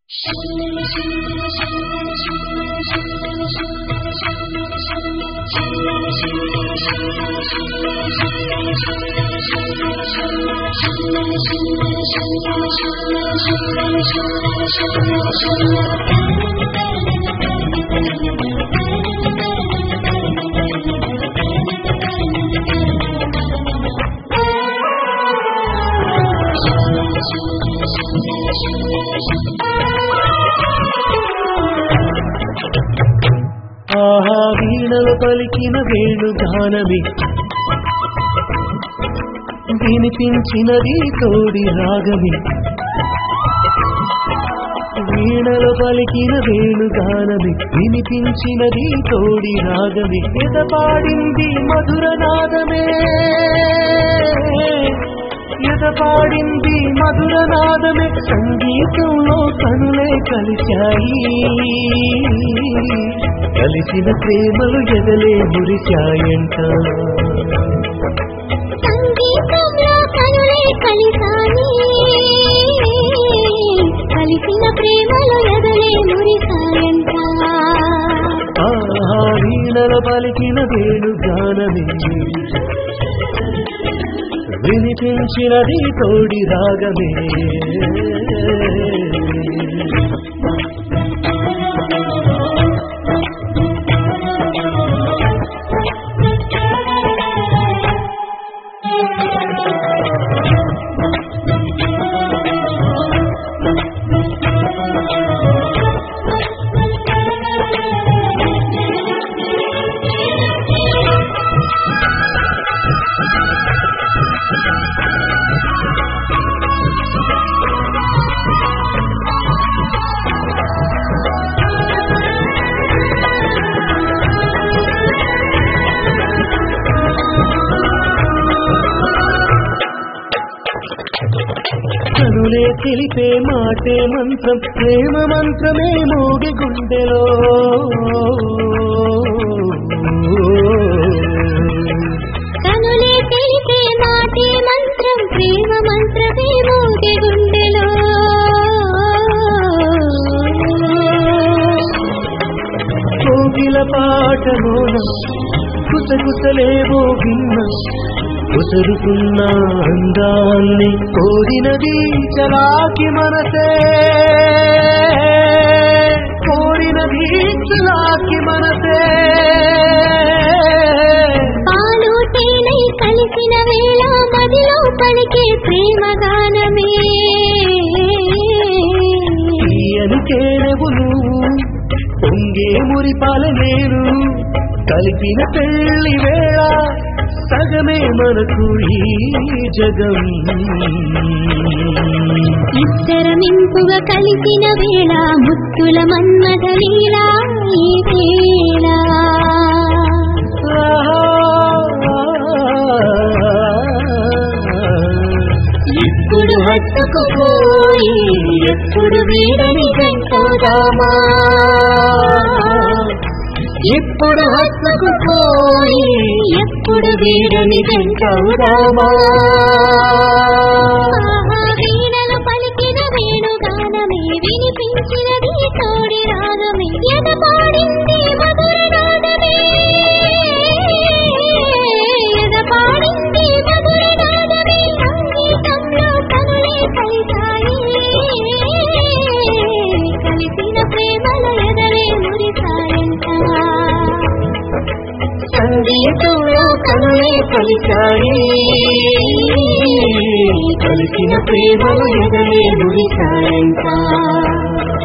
ఆహా వీణలు పలికిన వేణుగానమి వినిపించినది తోడి రాగమి వీణలు పలికిన వేణుగానమి వినిపించినది తోడి రాగమి ఎదపాడింది మధుర నాదమే ఎదపాడింది మధుర నాదమే సంగీతంలో కనులే కలిశాయి కలిసిన ప్రేమలు ఎదలే మురిశాయంట సంగీతంలో కనులే కలిసాయి కలిసిన ప్రేమలో ఎదలే మురిసాయంట ఆహా వీణల పలికిన వేణుగానమే వినిపించినది తోడి రాగమే కనులే తెలిపే మాటే మంత్రం ప్రేమ మంత్రమే మోగి గుండెలో కనులే తెలిపే మాటే మంత్రం ప్రేమ మంత్రమే మోగే గుండెలో కోకిల పాటలోన కుసకుసలేవో విన్న కుసరుకున్న అందాన్ని కోరినది చలాకి మనసే కోరినది చలాకి మనసే పాలు తేనై కలిసిన వేళ మదిలో పలికే ప్రేమ గానమే తీయని కేడవులు పొంగే మురిపాల నేను కలిపిన పెళ్లి వేళ సగమే మనకు ఈ జగం ఇద్దరమింపుగా కలిసిన వేళ ముత్తుల మన్మథ లీలా ఈ వేళ ఇప్పుడు హత్తుకుపోయి ఎప్పుడు వీడని జంటోదామా ఇప్పుడు హత్తుకుపోయి ఎప్పుడు వీడని జంటోదామా ఆహా వీణలు పలికిన వేణుగానమే వినిపించినది తోడి రాగమే ఎదపాడింది మధుర నాదమే ఎదపాడింది మధుర నాదమే సంగీతంలో కనులే కలిసాయి కలిసిన ప్రేమల ఎదరే మురిసాయంట సంగీతంలో కనులే పలికాయి కలిసిన ప్రేమలు ఎదలే మురిశాయంట